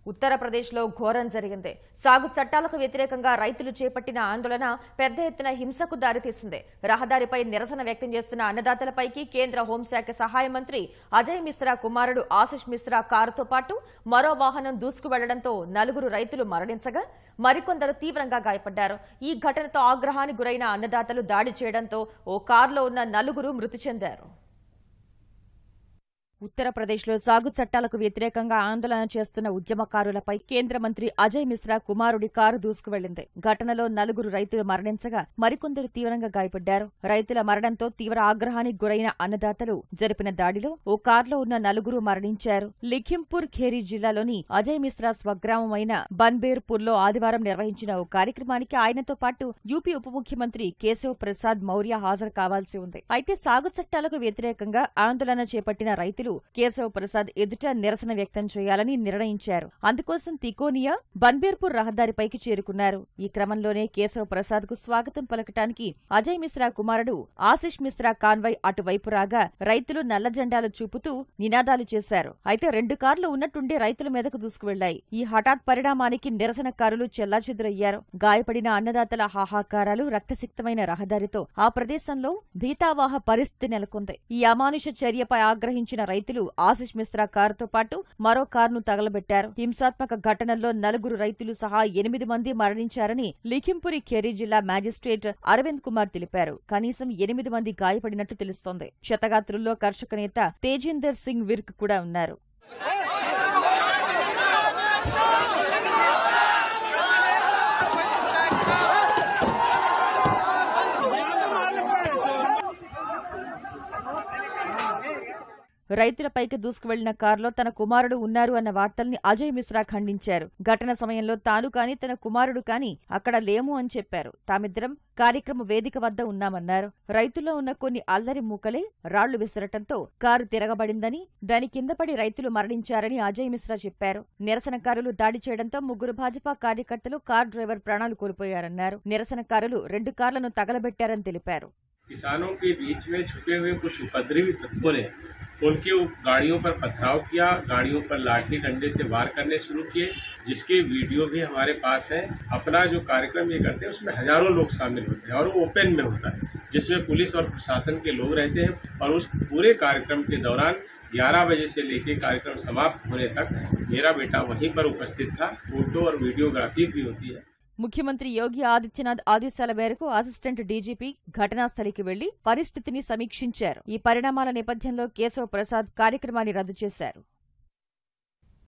ఉత్తరప్రదేశ్లో ఘోరం జరిగింది సాగు చట్టాలకు వ్యతిరేకంగా రైతులు చేపట్టిన ఆందోళన పెద్ద ఎత్తున హింసకు దారితీసింది రహదారిపై నిరసన వ్యక్తం చేస్తున్న అన్నదాతలపైకి కేంద్ర హోంశాఖ సహాయ మంత్రి అజయ్ మిశ్రా కుమారుడు ఆశిష్ మిశ్రా కారుతో పాటు మరో వాహనం దూసుకు వెళ్లడంతో నలుగురు రైతులు మరణించగా మరికొందరు తీవ్రంగా గాయపడ్డారు ఈ ఘటనతో ఆగ్రహానికి గురైన అన్నదాతలు దాడి చేయడంతో ఓ కారులో ఉన్న నలుగురు మృతి చెందారు ఉత్తరప్రదేశ్లో సాగు చట్టాలకు వ్యతిరేకంగా ఆందోళన చేస్తున్న ఉద్యమకారులపై కేంద్ర మంత్రి అజయ్ మిశ్రా కుమారుడి కారు దూసుకువెళ్లింది ఘటనలో నలుగురు రైతులు మరణించగా మరికొందరు తీవ్రంగా గాయపడ్డారు రైతుల మరణంతో తీవ్ర ఆగ్రహానికి గురైన అన్నదాతలు జరిపిన దాడిలో ఓ కారులో ఉన్న నలుగురు మరణించారు లిఖింపూర్ ఖేరీ జిల్లాలోని అజయ్ మిశ్రా స్వగ్రామమైన బన్బేర్పూర్లో ఆదివారం నిర్వహించిన ఓ కార్యక్రమానికి ఆయనతో పాటు యూపీ ఉప ముఖ్యమంత్రి కేశవ్ ప్రసాద్ మౌర్య హాజరు కావాల్సి ఉంది అయితే సాగు చట్టాలకు వ్యతిరేకంగా ఆందోళన చేపట్టిన రైతులు కేశవ్ ప్రసాద్ ఎదుట నిరసన వ్యక్తం చేయాలని నిర్ణయించారు అందుకోసం తికోనియా బన్బేర్పూర్ రహదారిపైకి చేరుకున్నారు ఈ క్రమంలోనే కేశవ్ ప్రసాద్ కు స్వాగతం పలకటానికి అజయ్ మిశ్రా కుమారుడు ఆశిష్ మిశ్రా కాన్వాయ్ అటువైపు రాగా రైతులు నల్ల జెండాలు చూపుతూ నినాదాలు చేశారు అయితే రెండు కార్లు ఉన్నట్టుండే రైతుల మీదకు దూసుకువెళ్లాయి ఈ హఠాత్ పరిణామానికి నిరసనకారులు చెల్లాచెదురయ్యారు గాయపడిన అన్నదాతల హాహాకారాలు రక్తసిక్తమైన రహదారితో ఆ ప్రదేశంలో భీతావాహ పరిస్థితి నెలకొంది ఈ అమానుష చర్యపై ఆగ్రహించిన రైతులు ఆశిష్ మిశ్రా కారుతో పాటు మరో కారును తగలబెట్టారు హింసాత్మక ఘటనల్లో నలుగురు రైతులు సహా ఎనిమిది మంది మరణించారని లిఖింపురి ఖేరీ జిల్లా మ్యాజిస్ట్రేట్ అరవింద్ కుమార్ తెలిపారు కనీసం ఎనిమిది మంది గాయపడినట్టు తెలుస్తోంది క్షతగాత్రుల్లో కర్షక నేత తేజీందర్ సింగ్ విర్క్ కూడా ఉన్నారు రైతులపైకి దూసుకువెళ్లిన కారులో తన కుమారుడు ఉన్నారు అన్న వార్తల్ని అజయ్ మిశ్రా ఖండించారు ఘటన సమయంలో తాను కాని తన కుమారుడు కాని అక్కడ లేము అని చెప్పారు తామిద్దరం కార్యక్రమ వేదిక వద్ద ఉన్నామన్నారు రైతుల్లో ఉన్న కొన్ని అల్లరి మూకలే రాళ్లు విసరటంతో కారు తిరగబడిందని దాని కింద పడి రైతులు మరణించారని అజయ్ మిశ్రా చెప్పారు నిరసనకారులు దాడి చేయడంతో ముగ్గురు భాజపా కార్యకర్తలు కార్ డ్రైవర్ ప్రాణాలు కోల్పోయారన్నారు నిరసనకారులు రెండు కార్లను తగలబెట్టారని తెలిపారు किसानों के बीच में छुपे हुए कुछ उपद्रवी तत्वों ने उनके उप- गाड़ियों पर पथराव किया गाड़ियों पर लाठी डंडे से वार करने शुरू किए जिसके वीडियो भी हमारे पास है अपना जो कार्यक्रम ये करते हैं उसमें हजारों लोग शामिल होते हैं और वो ओपन में होता है जिसमें पुलिस और प्रशासन के लोग रहते हैं और उस पूरे कार्यक्रम के दौरान 11 बजे से लेके कार्यक्रम समाप्त होने तक मेरा बेटा वहीं पर उपस्थित था फोटो और वीडियोग्राफी भी होती है ముఖ్యమంత్రి యోగి ఆదిత్యనాథ్ ఆదేశాల మేరకు అసిస్టెంట్ డీజీపీ ఘటనాస్థలికి వెళ్లి పరిస్థితిని సమీక్షించారు ఈ పరిణామాల నేపథ్యంలో కేశవ్ ప్రసాద్ కార్యక్రమాన్ని రద్దు చేశారు